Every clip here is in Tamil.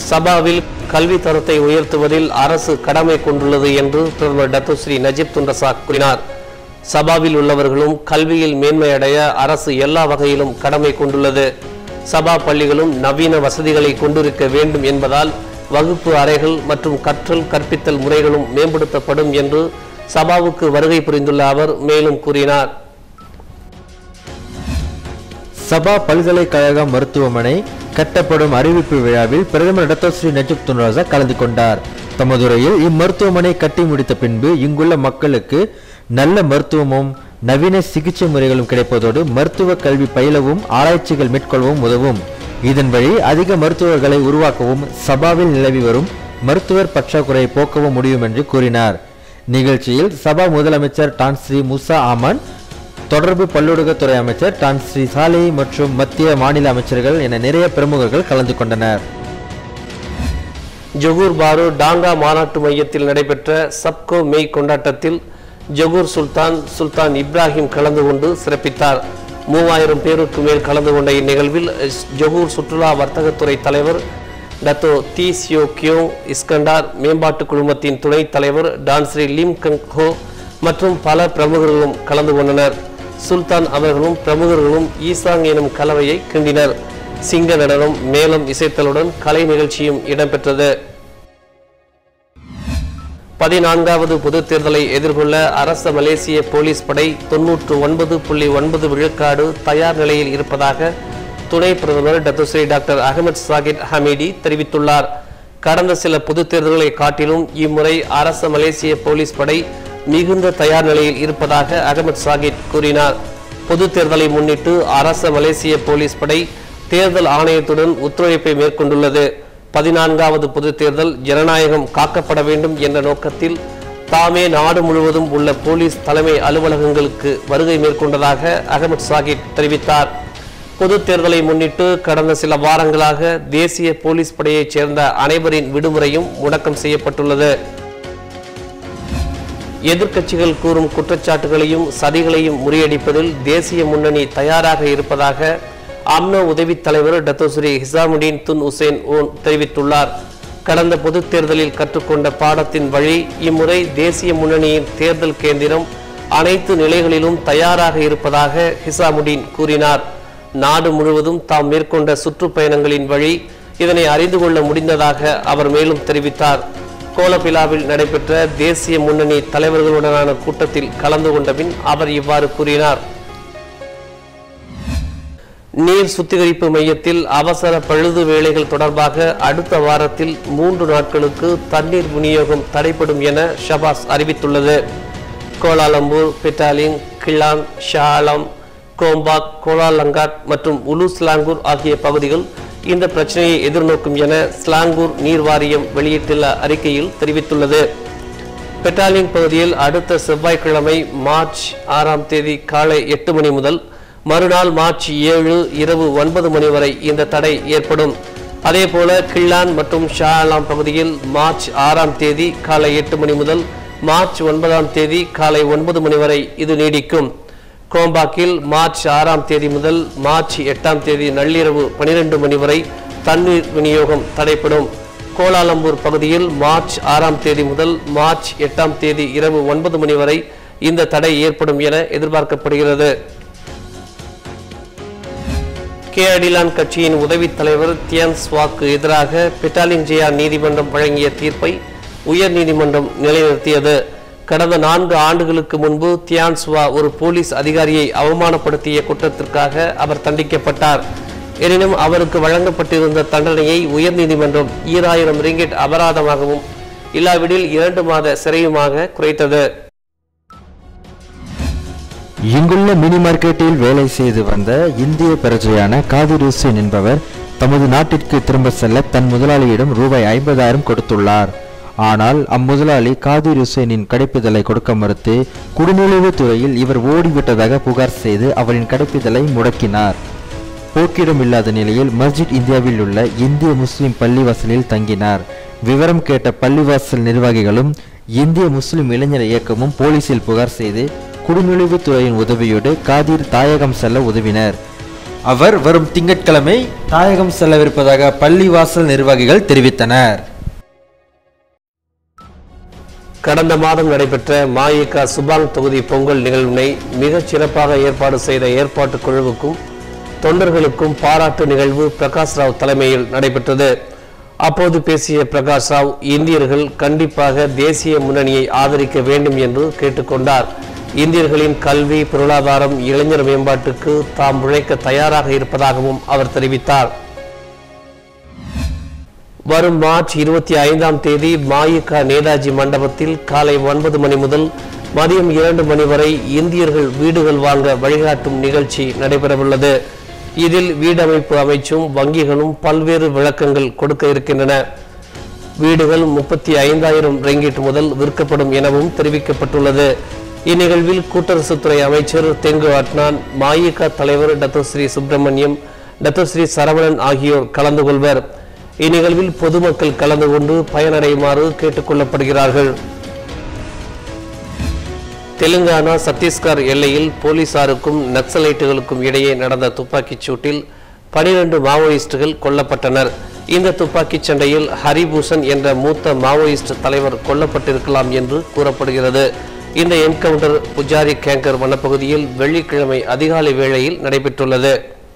சபாவில் கல்வி தரத்தை உயர்த்துவதில் அரசு கடமை கொண்டுள்ளது என்று பிரதமர் டத்துஸ்ரீ நஜீப் துண்டசாக் கூறினார் சபாவில் உள்ளவர்களும் கல்வியில் மேன்மையடைய அரசு எல்லா வகையிலும் கடமை கொண்டுள்ளது சபா பள்ளிகளும் நவீன வசதிகளை கொண்டிருக்க வேண்டும் என்பதால் வகுப்பு அறைகள் மற்றும் கற்றல் கற்பித்தல் முறைகளும் மேம்படுத்தப்படும் என்று சபாவுக்கு வருகை புரிந்துள்ள அவர் மேலும் கூறினார் சபா பல்கலைக்கழக மருத்துவமனை கட்டப்படும் அறிவிப்பு விழாவில் பிரதமர் டத்தோஸ்ரீ நஜீப் துன்ராசா கலந்து கொண்டார் தமது உரையில் இம்மருத்துவமனை கட்டி முடித்த பின்பு இங்குள்ள மக்களுக்கு நல்ல மருத்துவமும் நவீன சிகிச்சை முறைகளும் கிடைப்பதோடு மருத்துவ கல்வி பயிலவும் ஆராய்ச்சிகள் மேற்கொள்ளவும் உதவும் இதன் வழி அதிக மருத்துவர்களை உருவாக்கவும் சபாவில் நிலவி வரும் மருத்துவர் பற்றாக்குறையை போக்கவும் முடியும் என்று கூறினார் நிகழ்ச்சியில் சபா முதலமைச்சர் டான் ஸ்ரீ முசா ஆமன் தொடர்பு பல்லுலகத்துறை அமைச்சர் டான் ஸ்ரீ சாலை மற்றும் மத்திய மாநில அமைச்சர்கள் என நிறைய பிரமுகர்கள் கலந்து கொண்டனர் ஜொகூர் பாரு டாங்கா மாநாட்டு மையத்தில் நடைபெற்ற சப்கோ மெய் கொண்டாட்டத்தில் ஜொகூர் சுல்தான் சுல்தான் இப்ராஹிம் கலந்து கொண்டு சிறப்பித்தார் மூவாயிரம் பேருக்கு மேல் கலந்து கொண்ட இந்நிகழ்வில் ஜொகூர் சுற்றுலா வர்த்தகத்துறை தலைவர் டத்தோ தி சியோ கியோ இஸ்கண்டார் மேம்பாட்டு குழுமத்தின் துணைத் தலைவர் டான்ஸ்ரீ லிம் கங் ஹோ மற்றும் பல பிரமுகர்களும் கலந்து கொண்டனர் சுல்தான் அவர்களும் பிரமுகர்களும் ஈசாங் எனும் கலவையை கிண்டினர் சிங்க நடனம் மேளம் இசைத்தலுடன் கலை நிகழ்ச்சியும் இடம்பெற்றது பதினான்காவது பொதுத் தேர்தலை எதிர்கொள்ள அரச மலேசிய போலீஸ் படை தொன்னூற்று ஒன்பது புள்ளி ஒன்பது விழுக்காடு தயார் நிலையில் இருப்பதாக துணை பிரதமர் Datuk Seri doctor Ahmad Zahid Hamidi தெரிவித்துள்ளார் கடந்த சில பொதுத் தேர்தல்களை காட்டிலும் இம்முறை அரச மலேசிய போலீஸ் படை மிகுந்த தயார் நிலையில் இருப்பதாக அகமது சாகித் கூறினார் பொதுத் தேர்தலை முன்னிட்டு அரச மலேசிய போலீஸ் படை தேர்தல் ஆணையத்துடன் ஒத்துழைப்பை மேற்கொண்டுள்ளது பதினான்காவது பொதுத் தேர்தல் ஜனநாயகம் காக்கப்பட வேண்டும் என்ற நோக்கத்தில் தாமே நாடு முழுவதும் உள்ள போலீஸ் தலைமை அலுவலகங்களுக்கு வருகை மேற்கொண்டதாக அகமது சாகித் தெரிவித்தார் பொதுத் தேர்தலை முன்னிட்டு கடந்த சில வாரங்களாக தேசிய போலீஸ் படையைச் சேர்ந்த அனைவரின் விடுமுறையும் முடக்கம் செய்யப்பட்டுள்ளது எதிர்க்கட்சிகள் கூறும் குற்றச்சாட்டுகளையும் சதிகளையும் முறியடிப்பதில் தேசிய முன்னணி தயாராக இருப்பதாக அம்னோ உதவித் தலைவர் Datuk Seri Hishammuddin Tun Hussein Onn தெரிவித்துள்ளார் கடந்த பொதுத் தேர்தலில் கற்றுக்கொண்ட பாடத்தின் வழி இம்முறை தேசிய முன்னணியின் தேர்தல் கேந்திரம் அனைத்து நிலைகளிலும் தயாராக இருப்பதாக ஹிசாமுடீன் கூறினார் நாடு முழுவதும் தாம் மேற்கொண்ட சுற்றுப்பயணங்களின் வழி இதனை அறிந்து கொள்ள முடிந்ததாக அவர் மேலும் தெரிவித்தார் கோலபிலாவில் நடைபெற்ற தேசிய முன்னணி தலைவர்களுடனான கூட்டத்தில் கலந்து கொண்ட பின் அவர் இவ்வாறு கூறினார் நீர் சுத்திகரிப்பு மையத்தில் அவசர பழுது வேலைகள் தொடர்பாக அடுத்த வாரத்தில் மூன்று நாட்களுக்கு தண்ணீர் விநியோகம் தடைப்படும் என ஷபாஸ் அறிவித்துள்ளது Kuala Lumpur Petaling Klang Shah Alam Gombak Kuala Langat மற்றும் உலு ஸ்லாங்கூர் ஆகிய பகுதிகள் இந்த பிரச்சனையை எதிர்நோக்கும் என ஸ்லாங்கூர் நீர் வாரியம் வெளியிட்டுள்ள அறிக்கையில் தெரிவித்துள்ளது பெட்டாலிங் பகுதியில் அடுத்த செவ்வாய்க்கிழமை மார்ச் ஆறாம் தேதி காலை எட்டு மணி முதல் மறுநாள் மார்ச் ஏழு இரவு ஒன்பது மணி வரை இந்த தடை ஏற்படும் அதேபோல கிள்ளான் மற்றும் ஷாலாம் பகுதியில் மார்ச் ஆறாம் தேதி காலை எட்டு மணி முதல் மார்ச் ஒன்பதாம் தேதி காலை ஒன்பது மணி வரை இது நீடிக்கும் கோம்பாக்கில் மார்ச் ஆறாம் தேதி முதல் மார்ச் எட்டாம் தேதி நள்ளிரவு பனிரெண்டு மணி வரை தண்ணீர் விநியோகம் தடைப்படும் கோலாலம்பூர் பகுதியில் மார்ச் ஆறாம் தேதி முதல் மார்ச் எட்டாம் தேதி இரவு ஒன்பது மணி வரை இந்த தடை ஏற்படும் என எதிர்பார்க்கப்படுகிறது கே அடிலான் கட்சியின் உதவித் தலைவர் தியான் ஸ்வாக்கு எதிராக பெட்டாலிங் ஜியா நீதிமன்றம் வழங்கிய தீர்ப்பை உயர் நீதிமன்றம் நிலைநிறுத்தியது கடந்த நான்கு ஆண்டுகளுக்கு முன்பு தியான் ஸ்வா ஒரு போலீஸ் அதிகாரியை அவமானப்படுத்திய குற்றத்திற்காக அவர் தண்டிக்கப்பட்டார் எனினும் அவருக்கு வழங்கப்பட்டிருந்த தண்டனையை உயர்நீதிமன்றம் ஈராயிரம் ரிங்கெட் அபராதமாகவும் இல்லாவிடில் இரண்டு மாத சிறையுமாக குறைத்தது இங்குள்ள மினி மார்க்கெட்டில் வேலை செய்து வந்த இந்திய பிரஜையான காதிர் ஹுசேன் என்பவர் தமது நாட்டிற்கு திரும்ப செல்ல தன் முதலாளியிடம் ரூபாய் ஐம்பதாயிரம் கொடுத்துள்ளார் ஆனால் அம்முதலாளி காதிர் ஹுசேனின் கிடைப்பிதழை கொடுக்க மறுத்து குடிநுழைவுத் துறையில் இவர் ஓடிவிட்டதாக புகார் செய்து அவரின் கிடைப்பிதழை முடக்கினார் போக்கிடம் இல்லாத நிலையில் மஸ்ஜித் இந்தியாவில் உள்ள இந்திய முஸ்லிம் பள்ளிவாசலில் தங்கினார் விவரம் கேட்ட பள்ளிவாசல் நிர்வாகிகளும் இந்திய முஸ்லிம் இளைஞர் இயக்கமும் போலீசில் புகார் செய்து குடிநுழைவுத் துறையின் உதவியோடு காதிர் தாயகம் செல்ல உதவினர் அவர் வரும் திங்கட்கிழமை தாயகம் செல்லவிருப்பதாக பள்ளிவாசல் நிர்வாகிகள் தெரிவித்தனர் கடந்த மாதம் நடைபெற்ற மாயிகா சுபாங் தொகுதி பொங்கல் நிகழ்வினை மிகச் சிறப்பாக ஏற்பாடு செய்த ஏற்பாட்டுக் குழுவுக்கும் தொண்டர்களுக்கும் பாராட்டு நிகழ்வு பிரகாஷ் ராவ் தலைமையில் நடைபெற்றது அப்போது பேசிய பிரகாஷ் ராவ் இந்தியர்கள் கண்டிப்பாக தேசிய முன்னணியை ஆதரிக்க வேண்டும் என்று கேட்டுக்கொண்டார் இந்தியர்களின் கல்வி பொருளாதாரம் இளைஞர் மேம்பாட்டுக்கு தாம் உழைக்க தயாராக இருப்பதாகவும் அவர் தெரிவித்தார் வரும் மார்ச் இருபத்தி ஐந்தாம் தேதி மாயிகா நேதாஜி மண்டபத்தில் காலை ஒன்பது மணி முதல் மதியம் இரண்டு மணி வரை இந்தியர்கள் வீடுகள் வாங்க வழிகாட்டும் நிகழ்ச்சி நடைபெறவுள்ளது இதில் வீடமைப்பு அமைச்சும் வங்கிகளும் பல்வேறு விளக்கங்கள் கொடுக்க இருக்கின்றன வீடுகள் முப்பத்தி ஐந்தாயிரம் ரிங்கிட் முதல் விற்கப்படும் எனவும் தெரிவிக்கப்பட்டுள்ளது இந்நிகழ்வில் கூட்டரசுத்துறை அமைச்சர் தெங்கு அட்னான் மாயிகா தலைவர் டத்தோஸ்ரீ சுப்பிரமணியம் டத்தோஸ்ரீ சரவணன் ஆகியோர் கலந்து கொள்வர் இந்நிகழ்வில் பொதுமக்கள் கலந்து கொண்டு பயனடையுமாறு கேட்டுக்கொள்ளப்படுகிறார்கள் தெலுங்கானா சத்தீஸ்கர் எல்லையில் போலீசாருக்கும் நக்சலைட்டுகளுக்கும் இடையே நடந்த துப்பாக்கிச் சூட்டில் பனிரெண்டு மாவோயிஸ்டுகள் கொல்லப்பட்டனர் இந்த துப்பாக்கிச் சண்டையில் ஹரிபூஷன் என்ற மூத்த மாவோயிஸ்ட் தலைவர் கொல்லப்பட்டிருக்கலாம் என்று கூறப்படுகிறது இந்த என்கவுண்டர் புஜாரி கேங்கர் வனப்பகுதியில் வெள்ளிக்கிழமை அதிகாலை வேளையில் நடைபெற்றுள்ளது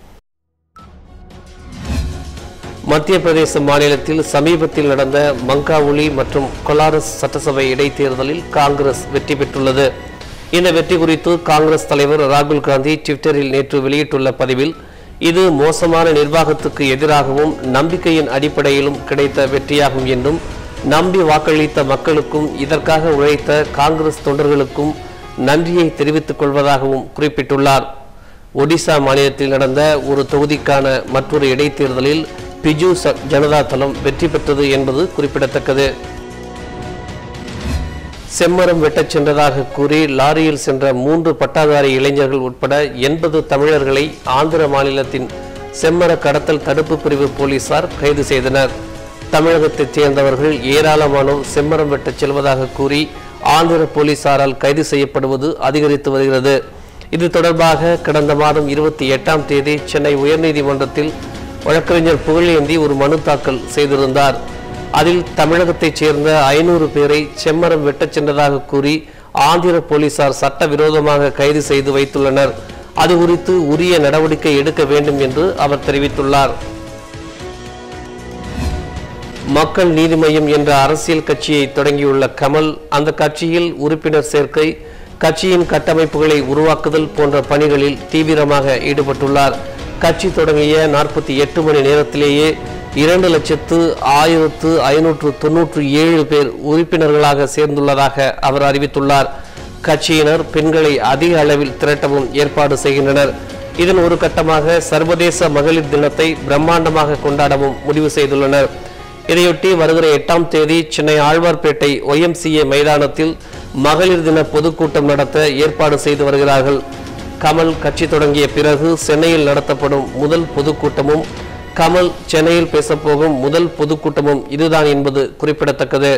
மத்திய பிரதேச மாநிலத்தில் சமீபத்தில் நடந்த மங்காவுலி மற்றும் கொலாரஸ் சட்டசபை இடைத்தேர்தலில் காங்கிரஸ் வெற்றி பெற்றுள்ளது இந்த வெற்றி குறித்து காங்கிரஸ் தலைவர் ராகுல் காந்தி ட்விட்டரில் நேற்று வெளியிட்டுள்ள பதிவில் இது மோசமான நிர்வாகத்துக்கு எதிராகவும் நம்பிக்கையின் அடிப்படையிலும் கிடைத்த வெற்றியாகும் என்றும் நம்பி வாக்களித்த மக்களுக்கும் இதற்காக உழைத்த காங்கிரஸ் தொண்டர்களுக்கும் நன்றியை தெரிவித்துக் கொள்வதாகவும் குறிப்பிட்டுள்ளார் ஒடிசா மாநிலத்தில் நடந்த ஒரு தொகுதிக்கான மற்றொரு இடைத்தேர்தலில் பிஜு ச- ஜனதா தளம் வெற்றி பெற்றது என்பது குறிப்பிடத்தக்கது செம்மரம் வெட்டச் சென்றதாக கூறி லாரியில் சென்ற மூன்று பட்டாதாரி இளைஞர்கள் உட்பட எண்பது தமிழர்களை ஆந்திர மாநிலத்தின் செம்மர கடத்தல் தடுப்பு பிரிவு போலீசார் கைது செய்தனர் தமிழகத்தைச் சேர்ந்தவர்கள் ஏராளமானோர் செம்மரம் வெட்டச் செல்வதாக கூறி ஆந்திர போலீசாரால் கைது செய்யப்படுவது அதிகரித்து வருகிறது இது தொடர்பாக கடந்த மாதம் இருபத்தி எட்டாம் தேதி சென்னை உயர்நீதிமன்றத்தில் வழக்கறிஞர் புகழேந்தி ஒரு மனு தாக்கல் செய்திருந்தார் அதில் தமிழகத்தைச் சேர்ந்த ஐநூறு பேரை செம்மரம் வெட்டச் சென்றதாக கூறி ஆந்திர போலீசார் சட்டவிரோதமாக கைது செய்து வைத்துள்ளனர் அது குறித்து உரிய நடவடிக்கை எடுக்க வேண்டும் என்று அவர் தெரிவித்துள்ளார் மக்கள் நீதி மய்யம் என்ற அரசியல் கட்சியை தொடங்கியுள்ள கமல் அந்த கட்சியில் உறுப்பினர் சேர்க்கை கட்சியின் கட்டமைப்புகளை உருவாக்குதல் போன்ற பணிகளில் தீவிரமாக ஈடுபட்டுள்ளார் கட்சி தொடங்கிய நாற்பத்தி எட்டு மணி நேரத்திலேயே இரண்டு லட்சத்து ஆயிரத்து ஐநூற்று தொன்னூற்று ஏழு பேர் உறுப்பினர்களாக சேர்ந்துள்ளதாக அவர் அறிவித்துள்ளார் கட்சியினர் பெண்களை அதிக அளவில் திரட்டவும் ஏற்பாடு செய்கின்றனர் இதன் ஒரு கட்டமாக சர்வதேச மகளிர் தினத்தை பிரம்மாண்டமாக கொண்டாடவும் முடிவு செய்துள்ளனர் இதையொட்டி வருகிற எட்டாம் தேதி சென்னை ஆழ்வார்பேட்டை ஒய்எம்சிஏ மைதானத்தில் மகளிர் தின பொதுக்கூட்டம் நடத்த ஏற்பாடு செய்து வருகிறார்கள் கமல் கட்சி தொடங்கிய பிறகு சென்னையில் நடத்தப்படும் முதல் பொதுக்கூட்டமும் கமல் சென்னையில் பேசப்போகும் முதல் பொதுக்கூட்டமும் இதுதான் என்பது குறிப்பிடத்தக்கது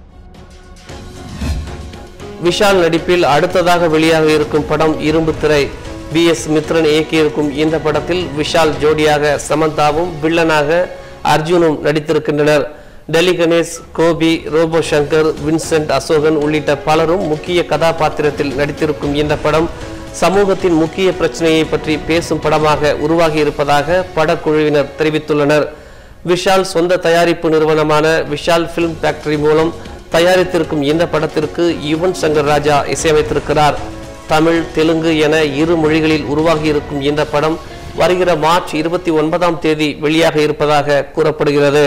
விஷால் நடிப்பில் அடுத்ததாக வெளியாக இருக்கும் படம் இரும்பு திரை பி எஸ் மித்ரன் இயக்கியிருக்கும் இந்த படத்தில் விஷால் ஜோடியாக சமந்தாவும் வில்லனாக அர்ஜுனும் நடித்திருக்கின்றனர் டெல்லி கணேஷ் கோபி ரோபோ சங்கர் வின்சென்ட் அசோகன் உள்ளிட்ட பலரும் முக்கிய கதாபாத்திரத்தில் நடித்திருக்கும் இந்த படம் சமூகத்தின் முக்கிய பிரச்சனையை பற்றி பேசும் படமாக உருவாகி இருப்பதாக படக்குழுவினர் தெரிவித்துள்ளனர் விஷால் சொந்த தயாரிப்பு நிறுவனமான விஷால் ஃபிலிம் ஃபேக்டரி மூலம் தயாரித்திருக்கும் இந்த படத்திற்கு யுவன் சங்கர் ராஜா இசையமைத்திருக்கிறார் தமிழ் தெலுங்கு என இரு மொழிகளில் உருவாகி இருக்கும் இந்த படம் வருகிற மார்ச் இருபத்தி ஒன்பதாம் தேதி வெளியாக இருப்பதாக கூறப்படுகிறது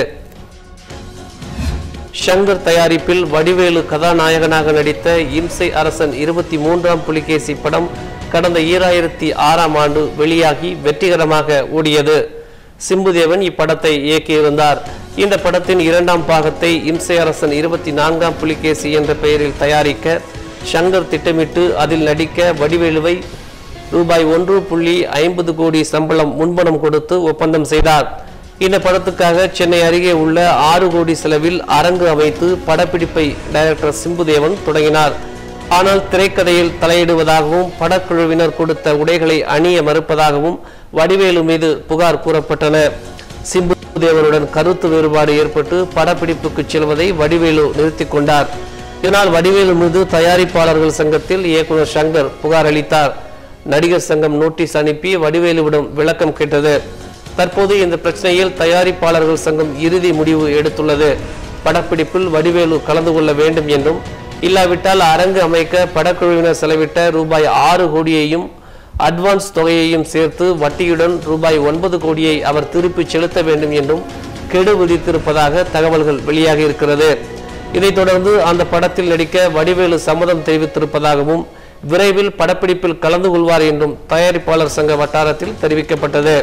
ஷங்கர் தயாரிப்பில் வடிவேலு கதாநாயகனாக நடித்த இம்சை அரசன் இருபத்தி மூன்றாம் புலிகேசி படம் கடந்த ஈராயிரத்தி ஆறாம் ஆண்டு வெளியாகி வெற்றிகரமாக ஓடியது சிம்புதேவன் இப்படத்தை இயக்கியிருந்தார் இந்த படத்தின் இரண்டாம் பாகத்தை இம்சை அரசன் இருபத்தி நான்காம் புலிகேசி என்ற பெயரில் தயாரிக்க ஷங்கர் திட்டமிட்டு அதில் நடிக்க வடிவேலுவை ரூபாய் ஒன்று புள்ளி ஐம்பது கோடி சம்பளம் முன்பணம் கொடுத்து ஒப்பந்தம் செய்தார் இந்த படத்துக்காக சென்னை அருகே உள்ள ஆறு கோடி செலவில் அரங்கு அமைத்து படப்பிடிப்பை டைரக்டர் சிம்புதேவன் தொடங்கினார் ஆனால் திரைக்கதையில் தலையிடுவதாகவும் படக்குழுவினர் கொடுத்த உடைகளை அணிய மறுப்பதாகவும் வடிவேலு மீது புகார் கூறப்பட்டன சிம்பு தேவனுடன் கருத்து வேறுபாடு ஏற்பட்டு படப்பிடிப்புக்கு செல்வதை வடிவேலு நிறுத்திக் கொண்டார் இதனால் வடிவேலு மீது தயாரிப்பாளர்கள் சங்கத்தில் இயக்குனர் சங்கர் புகார் அளித்தார் நடிகர் சங்கம் நோட்டீஸ் அனுப்பி வடிவேலுவிடம் விளக்கம் கேட்டது தற்போது இந்த பிரச்சனையில் தயாரிப்பாளர்கள் சங்கம் இறுதி முடிவு எடுத்துள்ளது படப்பிடிப்பில் வடிவேலு கலந்து கொள்ள வேண்டும் என்றும் இல்லாவிட்டால் அரங்கு அமைக்க படக்குழுவினர் செலவிட்ட ரூபாய் ஆறு கோடியையும் அட்வான்ஸ் தொகையையும் சேர்த்து வட்டியுடன் ரூபாய் ஒன்பது கோடியை அவர் திருப்பி செலுத்த வேண்டும் என்றும் கெடு விதித்திருப்பதாக தகவல்கள் வெளியாகி இருக்கிறது இதைத் தொடர்ந்து அந்த படத்தில் நடிக்க வடிவேலு சம்மதம் தெரிவித்திருப்பதாகவும் விரைவில் படப்பிடிப்பில் கலந்து கொள்வார் என்றும் தயாரிப்பாளர் சங்க வட்டாரத்தில் தெரிவிக்கப்பட்டது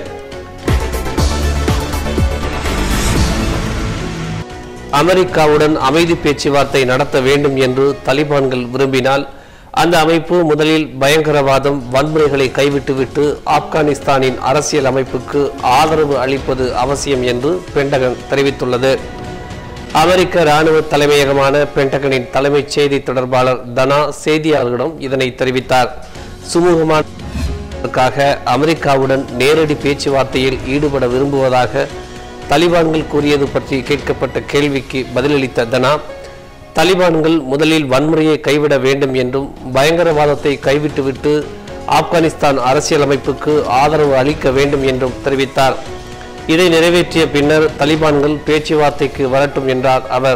அமெரிக்காவுடன் அமைதி பேச்சுவார்த்தை நடத்த வேண்டும் என்று தலிபான்கள் விரும்பினால் அந்த அமைப்பு முதலில் பயங்கரவாதம் வன்முறைகளை கைவிட்டுவிட்டு ஆப்கானிஸ்தானின் அரசியல் அமைப்புக்கு ஆதரவு அளிப்பது அவசியம் என்று பென்டகன் தெரிவித்துள்ளது அமெரிக்க ராணுவ தலைமையகமான பென்டகனின் தலைமைச் செய்தி தொடர்பாளர் தனா செய்தியாளர்களிடம் இதனை தெரிவித்தார் சுமூகமான அதற்காக அமெரிக்காவுடன் நேரடி பேச்சுவார்த்தையில் ஈடுபட விரும்புவதாக தலிபான்கள் கூறியது பற்றி கேட்கப்பட்ட கேள்விக்கு பதிலளித்த தனா தலிபான்கள் முதலில் வன்முறையை கைவிட வேண்டும் என்றும் பயங்கரவாதத்தை கைவிட்டுவிட்டு ஆப்கானிஸ்தான் அரசியலமைப்புக்கு ஆதரவு அளிக்க வேண்டும் என்றும் தெரிவித்தார் இதை நிறைவேற்றிய பின்னர் தலிபான்கள் பேச்சுவார்த்தைக்கு வரட்டும் என்றார் அவர்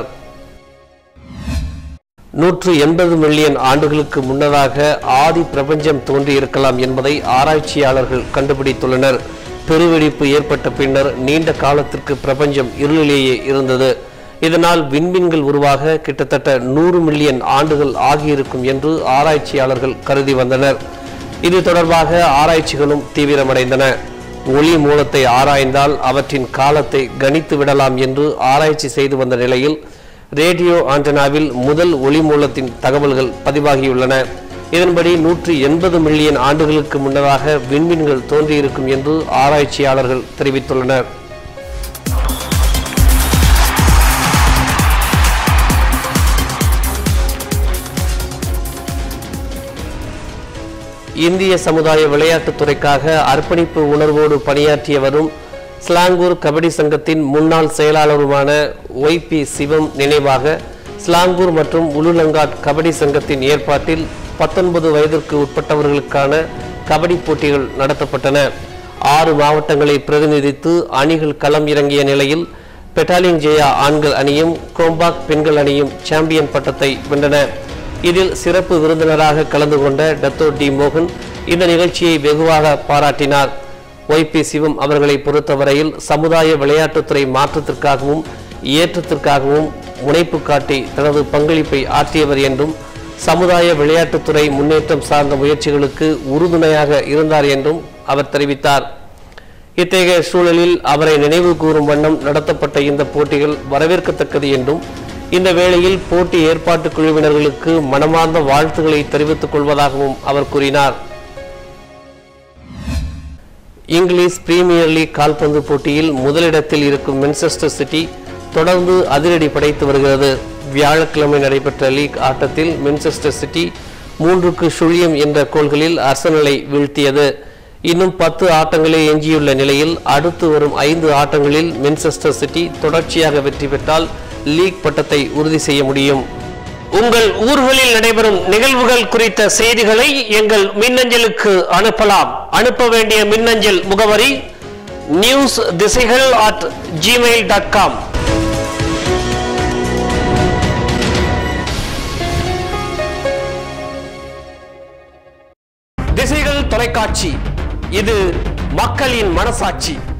நூற்று எண்பது மில்லியன் ஆண்டுகளுக்கு முன்னதாக ஆதி பிரபஞ்சம் தோன்றியிருக்கலாம் என்பதை ஆராய்ச்சியாளர்கள் கண்டுபிடித்துள்ளனர் பெருவெடிப்பு ஏற்பட்ட பின்னர் நீண்ட காலத்திற்கு பிரபஞ்சம் இருளிலேயே இருந்தது இதனால் விண்மீன்கள் உருவாக கிட்டத்தட்ட நூறு மில்லியன் ஆண்டுகள் ஆகியிருக்கும் என்று ஆராய்ச்சியாளர்கள் கருதி வந்தனர் இது தொடர்பாக ஆராய்ச்சிகளும் தீவிரமடைந்தன ஒளி மூலத்தை ஆராய்ந்தால் அவற்றின் காலத்தை கணித்து விடலாம் என்று ஆராய்ச்சி செய்து வந்த நிலையில் ரேடியோ ஆண்டனாவில் முதல் ஒளி மூலத்தின் தகவல்கள் பதிவாகியுள்ளன இதன்படி நூற்றி எண்பது மில்லியன் ஆண்டுகளுக்கு முன்னதாக விண்மீன்கள் தோன்றியிருக்கும் என்று ஆராய்ச்சியாளர்கள் தெரிவித்துள்ளனர் இந்திய சமுதாய விளையாட்டுத் துறைக்காக அர்ப்பணிப்பு உணர்வோடு பணியாற்றிய வரும் ஸ்லாங்கூர் கபடி சங்கத்தின் முன்னாள் செயலாளருமான ஒய் பி சிவம் நினைவாக ஸ்லாங்கூர் மற்றும் உலுலங்காட் கபடி சங்கத்தின் ஏற்பாட்டில் பத்தொன்பது வயதிற்கு உட்பட்டவர்களுக்கான கபடி போட்டிகள் நடத்தப்பட்டன ஆறு மாவட்டங்களை பிரதிநிதித்து அணிகள் களம் இறங்கிய நிலையில் பெட்டாலியன் ஜெயா ஆண்கள் அணியும் கோம்பாக் பெண்கள் அணியும் சாம்பியன் பட்டத்தை வென்றன இதில் சிறப்பு விருந்தினராக கலந்து கொண்ட டத்தோ டி மோகன் இந்த நிகழ்ச்சியை வெகுவாக பாராட்டினார் ஒய் பி சிவம் அவர்களை பொறுத்தவரையில் சமுதாய விளையாட்டுத்துறை மாற்றத்திற்காகவும் ஏற்றத்திற்காகவும் முனைப்பு காட்டி தனது பங்களிப்பை ஆற்றியவர் என்றும் சமுதாய விளையாட்டுத்துறை முன்னேற்றம் சார்ந்த முயற்சிகளுக்கு உறுதுணையாக இருந்தார் என்றும் அவர் தெரிவித்தார் இத்தகைய சூழலில் அவரை நினைவு கூறும் வண்ணம் நடத்தப்பட்ட இந்த போட்டிகள் வரவேற்கத்தக்கது என்றும் இந்த வேளையில் போட்டி ஏற்பாட்டு குழுவினர்களுக்கு மனமார்ந்த வாழ்த்துக்களை தெரிவித்துக் கொள்வதாகவும் அவர் கூறினார் இங்கிலீஷ் பிரீமியர் லீக் கால்பந்து போட்டியில் முதலிடத்தில் இருக்கும் மென்செஸ்டர் சிட்டி தொடர்ந்து அதிரடி படைத்து வருகிறது வியாழக்கிழமை நடைபெற்ற லீக் ஆட்டத்தில் மென்செஸ்டர் சிட்டி மூன்றுக்கு சுழியம் என்ற கோல்களில் அர்சனலை வீழ்த்தியது இன்னும் பத்து ஆட்டங்களே எஞ்சியுள்ள நிலையில் அடுத்து வரும் ஐந்து ஆட்டங்களில் மென்செஸ்டர் சிட்டி தொடர்ச்சியாக வெற்றி பெற்றால் லீக் பட்டத்தை உறுதி செய்ய முடியும் உங்கள் ஊர்களில் நடைபெறும் நிகழ்வுகள் குறித்த செய்திகளை எங்கள் மின்னஞ்சலுக்கு அனுப்பலாம் அனுப்ப வேண்டிய மின்னஞ்சல் முகவரி நியூஸ் திசைகள் அட் ஜிமெயில் டாட் காம் திசைகள் தொலைக்காட்சி இது மக்களின் மனசாட்சி